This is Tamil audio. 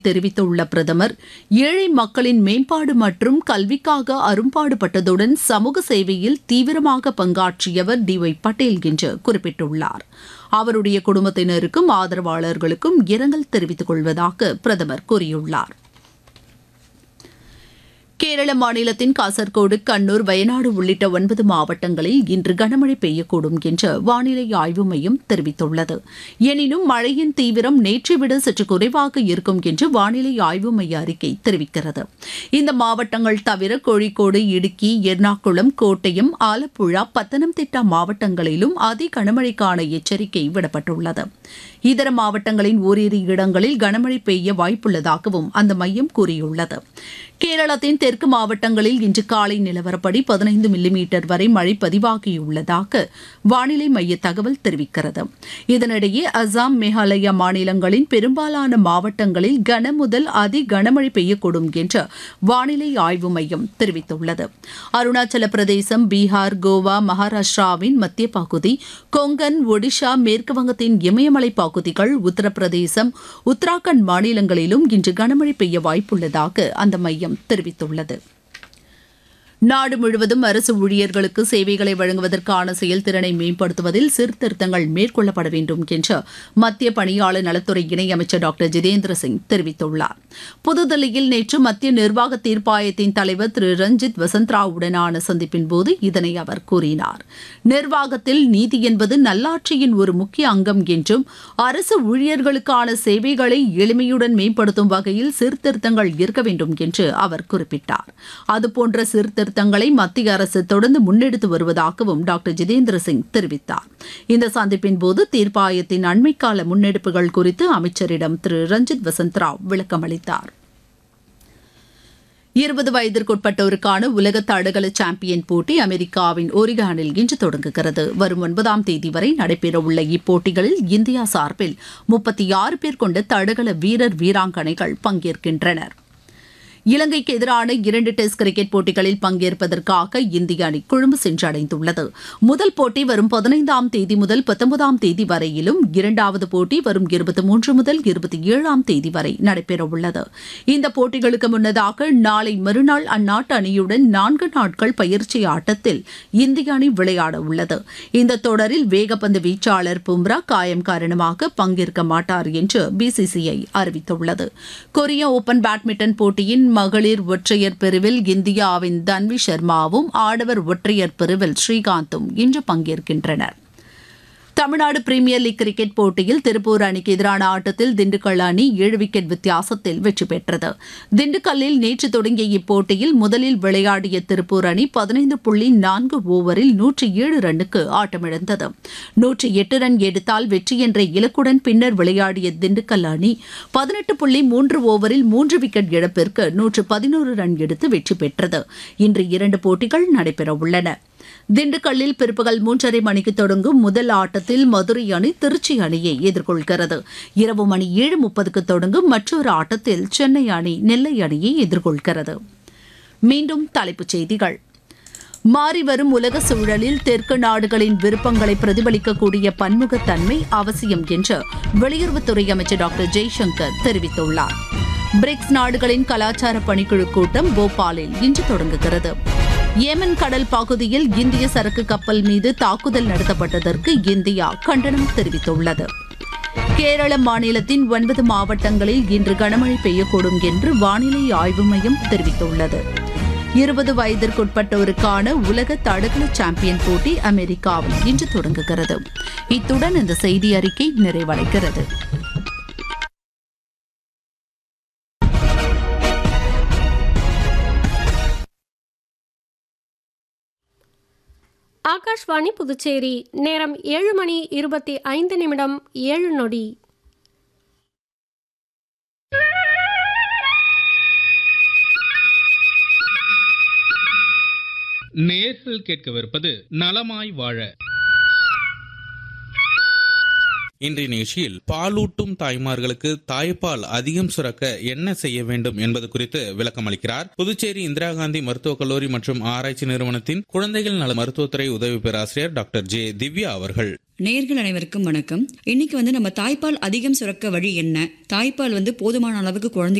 தெரிவித்துள்ள பிரதமர் ஏழை மக்களின் மேம்பாடு மற்றும் கல்விக்காக அரும்பாடுபட்டதுடன் சமூக சேவையில் தீவிரமாக பங்காற்றியவர் டி ஒய் பட்டேல் என்று குறிப்பிட்டுள்ளார் அவருடைய குடும்பத்தினருக்கும் ஆதரவாளர்களுக்கும் இரங்கல் தெரிவித்துக் கொள்வதாக பிரதமர் கூறியுள்ளார் கேரள மாநிலத்தின் காசர்கோடு கண்ணூர் வயநாடு உள்ளிட்ட ஒன்பது மாவட்டங்களில் இன்று கனமழை பெய்யக்கூடும் என்று வானிலை ஆய்வு மையம் தெரிவித்துள்ளது எனினும் மழையின் தீவிரம் நேற்றை விட சற்று குறைவாக இருக்கும் என்று வானிலை ஆய்வு மைய அறிக்கை தெரிவிக்கிறது இந்த மாவட்டங்கள் தவிர கோழிக்கோடு இடுக்கி எர்ணாகுளம் கோட்டயம் ஆலப்புழா பத்தனம்திட்டா மாவட்டங்களிலும் அதி கனமழைக்கான எச்சரிக்கை விடப்பட்டுள்ளது இதர மாவட்டங்களின் ஓரிரு இடங்களில் கனமழை பெய்ய வாய்ப்புள்ளதாகவும் அந்த மையம் கூறியுள்ளது கேரளத்தின் தெற்கு மாவட்டங்களில் இன்று காலை நிலவரப்படி பதினைந்து மில்லிமீட்டர் வரை மழை பதிவாகியுள்ளதாக வானிலை மைய தகவல் தெரிவிக்கிறது இதனிடையே அசாம் மேகாலயா மாநிலங்களின் பெரும்பாலான மாவட்டங்களில் கன முதல் அதி கனமழை பெய்யக்கூடும் என்று வானிலை ஆய்வு மையம் தெரிவித்துள்ளது அருணாச்சல பிரதேசம் பீகார் கோவா மகாராஷ்டிராவின் மத்திய பகுதி கொங்கன் ஒடிஷா மேற்குவங்கத்தின் இமயமலை பகுதிகள் உத்தரப்பிரதேசம் உத்தராகண்ட் மாநிலங்களிலும் இன்று கனமழை பெய்ய வாய்ப்புள்ளதாக அந்த மையம் தெரிவித்துள்ளது நாடு முழுவதும் அரசு ஊழியர்களுக்கு சேவைகளை வழங்குவதற்கான செயல்திறனை மேம்படுத்துவதில் சீர்திருத்தங்கள் மேற்கொள்ளப்பட வேண்டும் என்று மத்திய பணியாளர் நலத்துறை இணையமைச்சர் டாக்டர் ஜிதேந்திர சிங் தெரிவித்துள்ளார் புதுதில்லியில் நேற்று மத்திய நிர்வாக தீர்ப்பாயத்தின் தலைவர் திரு ரஞ்சித் வசந்த்ராவுடனான சந்திப்பின் போது இதனை அவர் கூறினார் நிர்வாகத்தில் நீதி என்பது நல்லாட்சியின் ஒரு முக்கிய அங்கம் என்றும் அரசு ஊழியர்களுக்கான சேவைகளை எளிமையுடன் மேம்படுத்தும் வகையில் சீர்திருத்தங்கள் இருக்க வேண்டும் என்று அவர் குறிப்பிட்டார் அதுபோன்ற சீர்திருத்த சீர்திருத்தங்களை மத்திய அரசு தொடர்ந்து முன்னெடுத்து வருவதாகவும் டாக்டர் ஜிதேந்திர சிங் தெரிவித்தார் இந்த சந்திப்பின் போது தீர்ப்பாயத்தின் அண்மைக்கால முன்னெடுப்புகள் குறித்து அமைச்சரிடம் திரு ரஞ்சித் வசந்த்ராவ் விளக்கம் அளித்தார் இருபது வயதிற்குட்பட்டோருக்கான உலக தடகள சாம்பியன் போட்டி அமெரிக்காவின் ஒரிகானில் இன்று தொடங்குகிறது வரும் ஒன்பதாம் தேதி வரை நடைபெறவுள்ள இப்போட்டிகளில் இந்தியா சார்பில் முப்பத்தி ஆறு பேர் கொண்ட தடகள வீரர் வீராங்கனைகள் பங்கேற்கின்றனர் இலங்கைக்கு எதிரான இரண்டு டெஸ்ட் கிரிக்கெட் போட்டிகளில் பங்கேற்பதற்காக இந்திய அணி கொழும்பு சென்றடைந்துள்ளது முதல் போட்டி வரும் பதினைந்தாம் தேதி முதல் பத்தொன்பதாம் தேதி வரையிலும் இரண்டாவது போட்டி வரும் இருபத்தி மூன்று முதல் இருபத்தி ஏழாம் தேதி வரை நடைபெறவுள்ளது இந்த போட்டிகளுக்கு முன்னதாக நாளை மறுநாள் அந்நாட்டு அணியுடன் நான்கு நாட்கள் பயிற்சி ஆட்டத்தில் இந்திய அணி விளையாட உள்ளது இந்த தொடரில் வேகப்பந்து வீச்சாளர் பும்ரா காயம் காரணமாக பங்கேற்க மாட்டார் என்று பிசிசிஐ அறிவித்துள்ளது கொரிய ஓபன் பேட்மிண்டன் போட்டியின் மகளிர் ஒற்றையர் பிரிவில் இந்தியாவின் தன்வி சர்மாவும் ஆடவர் ஒற்றையர் பிரிவில் ஸ்ரீகாந்தும் இன்று பங்கேற்கின்றனர் தமிழ்நாடு பிரீமியர் லீக் கிரிக்கெட் போட்டியில் திருப்பூர் அணிக்கு எதிரான ஆட்டத்தில் திண்டுக்கல் அணி ஏழு விக்கெட் வித்தியாசத்தில் வெற்றி பெற்றது திண்டுக்கல்லில் நேற்று தொடங்கிய இப்போட்டியில் முதலில் விளையாடிய திருப்பூர் அணி பதினைந்து புள்ளி நான்கு ஓவரில் நூற்றி ஏழு ரன்னுக்கு ஆட்டமிழந்தது நூற்றி எட்டு ரன் எடுத்தால் வெற்றி என்ற இலக்குடன் பின்னர் விளையாடிய திண்டுக்கல் அணி பதினெட்டு புள்ளி மூன்று ஓவரில் மூன்று விக்கெட் இழப்பிற்கு நூற்று பதினோரு ரன் எடுத்து வெற்றி பெற்றது இன்று இரண்டு போட்டிகள் நடைபெறவுள்ளன திண்டுக்கல்லில் பிற்பகல் மூன்றரை மணிக்கு தொடங்கும் முதல் ஆட்டத்தில் மதுரை அணி திருச்சி அணியை எதிர்கொள்கிறது இரவு மணி ஏழு முப்பதுக்கு தொடங்கும் மற்றொரு ஆட்டத்தில் சென்னை அணி நெல்லை அணியை எதிர்கொள்கிறது மீண்டும் தலைப்புச் செய்திகள் மாறிவரும் உலக சூழலில் தெற்கு நாடுகளின் விருப்பங்களை பிரதிபலிக்கக்கூடிய பன்முகத்தன்மை அவசியம் என்று வெளியுறவுத்துறை அமைச்சர் டாக்டர் ஜெய்சங்கர் தெரிவித்துள்ளார் பிரிக்ஸ் நாடுகளின் கலாச்சார பணிக்குழு கூட்டம் போபாலில் இன்று தொடங்குகிறது ஏமன் கடல் பகுதியில் இந்திய சரக்கு கப்பல் மீது தாக்குதல் நடத்தப்பட்டதற்கு இந்தியா கண்டனம் தெரிவித்துள்ளது கேரள மாநிலத்தின் ஒன்பது மாவட்டங்களில் இன்று கனமழை பெய்யக்கூடும் என்று வானிலை ஆய்வு மையம் தெரிவித்துள்ளது இருபது வயதிற்குட்பட்டோருக்கான உலக தடகள சாம்பியன் போட்டி அமெரிக்காவில் இன்று தொடங்குகிறது இத்துடன் இந்த செய்தி அறிக்கை நிறைவடைகிறது ஆகாஷ்வாணி புதுச்சேரி நேரம் ஏழு மணி இருபத்தி ஐந்து நிமிடம் ஏழு நொடி நேர்கள் கேட்கவிருப்பது நலமாய் வாழ இன்றைய நிகழ்ச்சியில் பாலூட்டும் தாய்மார்களுக்கு தாய்ப்பால் அதிகம் சுரக்க என்ன செய்ய வேண்டும் என்பது குறித்து விளக்கம் அளிக்கிறார் புதுச்சேரி இந்திரா காந்தி மருத்துவக் கல்லூரி மற்றும் ஆராய்ச்சி நிறுவனத்தின் குழந்தைகள் நல மருத்துவத்துறை உதவி பேராசிரியர் டாக்டர் ஜே திவ்யா அவர்கள் நேர்கள் அனைவருக்கும் வணக்கம் இன்னைக்கு வந்து நம்ம தாய்ப்பால் அதிகம் சுரக்க வழி என்ன தாய்ப்பால் வந்து போதுமான அளவுக்கு குழந்தை